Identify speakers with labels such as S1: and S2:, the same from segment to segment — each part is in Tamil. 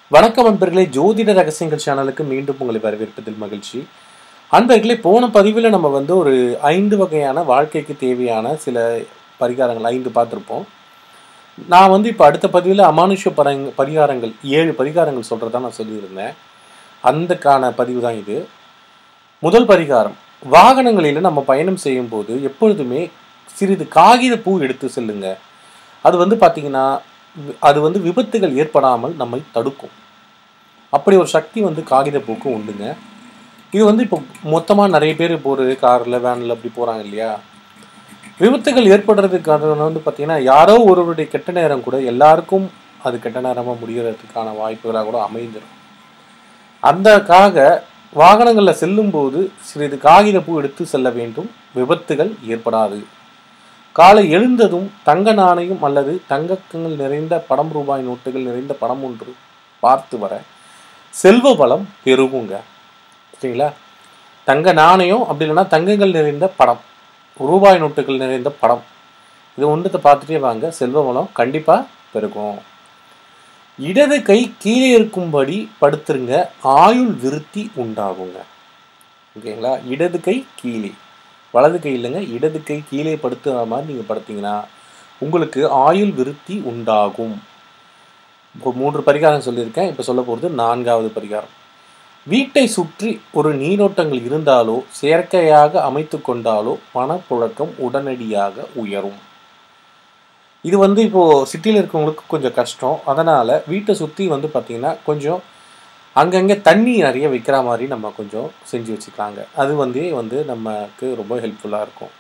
S1: வணக்கம் அன்பர்களே ஜோதிட ரகசியங்கள் சேனலுக்கு மீண்டும் உங்களை வரவேற்பதில் மகிழ்ச்சி அன்பர்களே போன பதிவில் நம்ம வந்து ஒரு ஐந்து வகையான வாழ்க்கைக்கு தேவையான சில பரிகாரங்கள் ஐந்து பார்த்துருப்போம் நான் வந்து இப்போ அடுத்த பதிவில் அமானுஷ்ய பரங் பரிகாரங்கள் ஏழு பரிகாரங்கள் சொல்கிறதா நான் சொல்லியிருந்தேன் அந்தக்கான பதிவு தான் இது முதல் பரிகாரம் வாகனங்களில் நம்ம பயணம் செய்யும்போது எப்பொழுதுமே சிறிது காகித பூ எடுத்து செல்லுங்க அது வந்து பார்த்திங்கன்னா வி- அது வந்து விபத்துகள் ஏற்படாமல் நம்மை தடுக்கும் அப்படி ஒரு சக்தி வந்து காகித பூக்கு உண்டுங்க இது வந்து இப்போ மொத்தமாக நிறைய பேர் இப்போ ஒரு காரில் வேனில் அப்படி போகிறாங்க இல்லையா விபத்துகள் ஏற்படுறதுக்கு காரணம் வந்து பார்த்திங்கன்னா யாரோ ஒருவருடைய கெட்ட நேரம் கூட எல்லாருக்கும் அது கெட்ட நேரமாக முடிகிறதுக்கான வாய்ப்புகளாக கூட அமைஞ்சிடும் அந்தக்காக வாகனங்களில் செல்லும்போது சிறிது காகித பூ எடுத்து செல்ல வேண்டும் விபத்துகள் ஏற்படாது காலை எழுந்ததும் தங்க நாணயம் அல்லது தங்கங்கள் நிறைந்த படம் ரூபாய் நோட்டுகள் நிறைந்த படம் ஒன்று பார்த்து வர செல்வ பலம் பெருகுங்க சரிங்களா தங்க நாணயம் அப்படி இல்லைன்னா தங்கங்கள் நிறைந்த படம் ரூபாய் நோட்டுகள் நிறைந்த படம் இது ஒன்றத்தை பார்த்துட்டே வாங்க செல்வ வளம் கண்டிப்பாக பெருகும் இடது கை கீழே இருக்கும்படி படுத்துருங்க ஆயுள் விருத்தி உண்டாகுங்க ஓகேங்களா இடது கை கீழே வலது கை இல்லைங்க இடது கை கீழே படுத்துற மாதிரி நீங்கள் படுத்தீங்கன்னா உங்களுக்கு ஆயுள் விருத்தி உண்டாகும் இப்போ மூன்று பரிகாரம் சொல்லியிருக்கேன் இப்போ சொல்ல போகிறது நான்காவது பரிகாரம் வீட்டை சுற்றி ஒரு நீரோட்டங்கள் இருந்தாலோ செயற்கையாக அமைத்து கொண்டாலோ பணப்புழக்கம் உடனடியாக உயரும் இது வந்து இப்போது சிட்டியில் இருக்கவங்களுக்கு கொஞ்சம் கஷ்டம் அதனால் வீட்டை சுற்றி வந்து பார்த்திங்கன்னா கொஞ்சம் அங்கங்கே தண்ணி நிறைய வைக்கிற மாதிரி நம்ம கொஞ்சம் செஞ்சு வச்சுக்கலாங்க அது வந்து வந்து நமக்கு ரொம்ப ஹெல்ப்ஃபுல்லாக இருக்கும்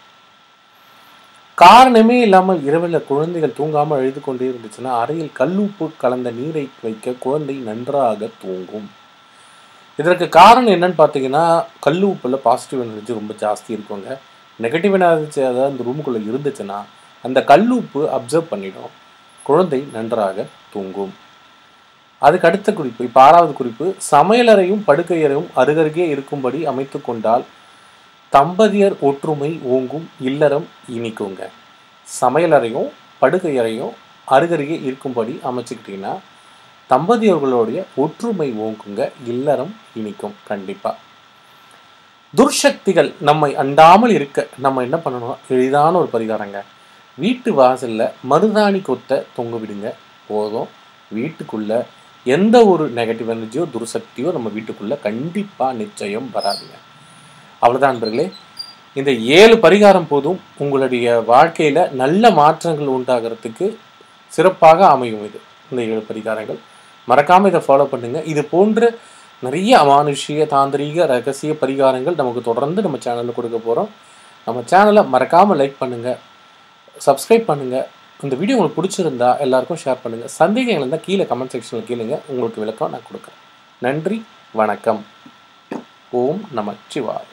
S1: காரணமே இல்லாமல் இரவில் குழந்தைகள் தூங்காமல் அழுது கொண்டே இருந்துச்சுன்னா அறையில் கல்லுப்பு கலந்த நீரை வைக்க குழந்தை நன்றாக தூங்கும் இதற்கு காரணம் என்னன்னு பார்த்தீங்கன்னா கல் உப்பில் பாசிட்டிவ் எனர்ஜி ரொம்ப ஜாஸ்தி இருக்குங்க நெகட்டிவ் எனர்ஜி அதாவது அந்த ரூமுக்குள்ளே இருந்துச்சுன்னா அந்த கல் உப்பு அப்சர்வ் பண்ணிடும் குழந்தை நன்றாக தூங்கும் அதுக்கு அடுத்த குறிப்பு இப்போ ஆறாவது குறிப்பு சமையலறையும் படுக்கையறையும் அருகருகே இருக்கும்படி அமைத்து கொண்டால் தம்பதியர் ஒற்றுமை ஓங்கும் இல்லறம் இனிக்குங்க சமையலறையும் படுக்கையறையும் அருகருகே இருக்கும்படி அமைச்சுக்கிட்டிங்கன்னா தம்பதியர்களுடைய ஒற்றுமை ஓங்குங்க இல்லறம் இனிக்கும் கண்டிப்பாக துர்சக்திகள் நம்மை அண்டாமல் இருக்க நம்ம என்ன பண்ணணும் எளிதான ஒரு பரிகாரங்க வீட்டு வாசல்ல மருதாணி கொத்த தொங்க விடுங்க போதும் வீட்டுக்குள்ள எந்த ஒரு நெகட்டிவ் எனர்ஜியோ துர்சக்தியோ நம்ம வீட்டுக்குள்ள கண்டிப்பா நிச்சயம் வராதுங்க அவ்வளவுதான் நண்பர்களே இந்த ஏழு பரிகாரம் போதும் உங்களுடைய வாழ்க்கையில நல்ல மாற்றங்கள் உண்டாகிறதுக்கு சிறப்பாக அமையும் இது இந்த ஏழு பரிகாரங்கள் மறக்காம இதை ஃபாலோ பண்ணுங்க இது போன்ற நிறைய அமானுஷ்ய தாந்திரீக ரகசிய பரிகாரங்கள் நமக்கு தொடர்ந்து நம்ம சேனலில் கொடுக்க போகிறோம் நம்ம சேனலை மறக்காம லைக் பண்ணுங்க சப்ஸ்கிரைப் பண்ணுங்க இந்த வீடியோ உங்களுக்கு பிடிச்சிருந்தா எல்லாருக்கும் ஷேர் பண்ணுங்க சந்தேகங்கள் இருந்தால் கீழே கமெண்ட் செக்ஷனில் கேளுங்க உங்களுக்கு விளக்கம் நான் கொடுக்குறேன் நன்றி வணக்கம் ஓம் நமச்சிவாய்